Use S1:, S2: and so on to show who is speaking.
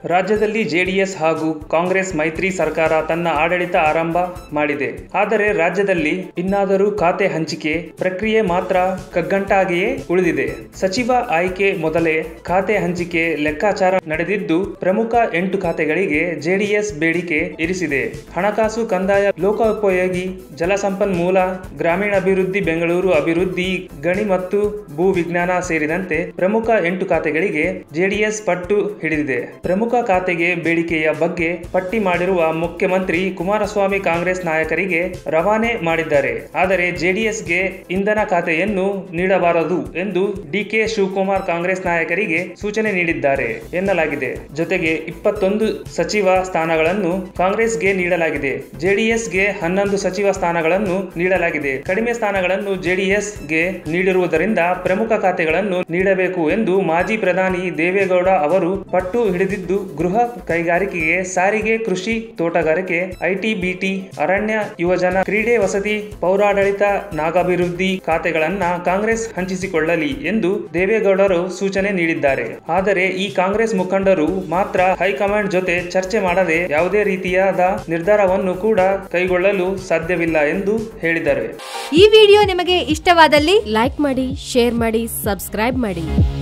S1: ರಾಜ್ಯದಲ್ಲಿ ಜೆಡಿಎಸ್ ಹಾಗೂ ಕಾಂಗ್ರೆಸ್ ಮೈತ್ರಿ ಸರ್ಕಾರ ತನ್ನ ಆಡಳಿತ ಆರಂಭ ಮಾಡಿದೆ ಆದರೆ ರಾಜ್ಯದಲ್ಲಿ ಇನ್ನಾದರೂ ಖಾತೆ ಹಂಚಿಕೆ ಪ್ರಕ್ರಿಯೆ ಮಾತ್ರ ಕಗ್ಗಂಟಾಗಿಯೇ ಉಳಿದಿದೆ ಸಚಿವ ಆಯ್ಕೆ ಮೊದಲೇ ಖಾತೆ ಹಂಚಿಕೆ ಲೆಕ್ಕಾಚಾರ ನಡೆದಿದ್ದು ಪ್ರಮುಖ ಎಂಟು ಖಾತೆಗಳಿಗೆ ಜೆಡಿಎಸ್ ಬೇಡಿಕೆ ಇರಿಸಿದೆ ಹಣಕಾಸು ಕಂದಾಯ ಲೋಕೋಪಯೋಗಿ ಜಲಸಂಪನ್ಮೂಲ ಗ್ರಾಮೀಣಾಭಿವೃದ್ಧಿ ಬೆಂಗಳೂರು ಅಭಿವೃದ್ಧಿ ಗಣಿ ಮತ್ತು ಭೂ ವಿಜ್ಞಾನ ಸೇರಿದಂತೆ ಪ್ರಮುಖ ಎಂಟು ಖಾತೆಗಳಿಗೆ ಜೆಡಿಎಸ್ ಪಟ್ಟು ಹಿಡಿದಿದೆ ಪ್ರಮುಖ ಖಾತೆಗೆ ಬೇಡಿಕೆಯ ಬಗ್ಗೆ ಪಟ್ಟಿ ಮಾಡಿರುವ ಮುಖ್ಯಮಂತ್ರಿ ಕುಮಾರಸ್ವಾಮಿ ಕಾಂಗ್ರೆಸ್ ನಾಯಕರಿಗೆ ರವಾನೆ ಮಾಡಿದ್ದಾರೆ ಆದರೆ ಜೆಡಿಎಸ್ಗೆ ಇಂಧನ ಖಾತೆಯನ್ನು ನೀಡಬಾರದು ಎಂದು ಡಿಕೆ ಶಿವಕುಮಾರ್ ಕಾಂಗ್ರೆಸ್ ನಾಯಕರಿಗೆ ಸೂಚನೆ ನೀಡಿದ್ದಾರೆ ಎನ್ನಲಾಗಿದೆ ಜೊತೆಗೆ ಇಪ್ಪತ್ತೊಂದು ಸಚಿವ ಸ್ಥಾನಗಳನ್ನು ಕಾಂಗ್ರೆಸ್ಗೆ ನೀಡಲಾಗಿದೆ ಜೆಡಿಎಸ್ಗೆ ಹನ್ನೊಂದು ಸಚಿವ ಸ್ಥಾನಗಳನ್ನು ನೀಡಲಾಗಿದೆ ಕಡಿಮೆ ಸ್ಥಾನಗಳನ್ನು ಜೆಡಿಎಸ್ಗೆ ನೀಡಿರುವುದರಿಂದ ಪ್ರಮುಖ ಖಾತೆಗಳನ್ನು ನೀಡಬೇಕು ಎಂದು ಮಾಜಿ ಪ್ರಧಾನಿ ದೇವೇಗೌಡ ಅವರು ಪಟ್ಟು ಹಿಡಿದಿದ್ದು ಗೃಹ ಕೈಗಾರಿಕೆಗೆ ಸಾರಿಗೆ ಕೃಷಿ ತೋಟಗಾರಿಕೆ ಐಟಿ ಬಿಟಿ ಅರಣ್ಯ ಯುವಜನ ಕ್ರೀಡೆ ವಸತಿ ಪೌರಾಡಳಿತ ನಾಗಾಭಿವೃದ್ಧಿ ಖಾತೆಗಳನ್ನ ಕಾಂಗ್ರೆಸ್ ಹಂಚಿಸಿಕೊಳ್ಳಲಿ ಎಂದು ದೇವೇಗೌಡರು ಸೂಚನೆ ನೀಡಿದ್ದಾರೆ ಆದರೆ ಈ ಕಾಂಗ್ರೆಸ್ ಮುಖಂಡರು ಮಾತ್ರ ಹೈಕಮಾಂಡ್ ಜೊತೆ ಚರ್ಚೆ ಮಾಡದೆ ಯಾವುದೇ ರೀತಿಯಾದ ನಿರ್ಧಾರವನ್ನು ಕೂಡ ಕೈಗೊಳ್ಳಲು ಸಾಧ್ಯವಿಲ್ಲ ಎಂದು ಹೇಳಿದ್ದಾರೆ
S2: ಈ ವಿಡಿಯೋ ನಿಮಗೆ ಇಷ್ಟವಾದಲ್ಲಿ ಲೈಕ್ ಮಾಡಿ ಶೇರ್ ಮಾಡಿ ಸಬ್ಸ್ಕ್ರೈಬ್ ಮಾಡಿ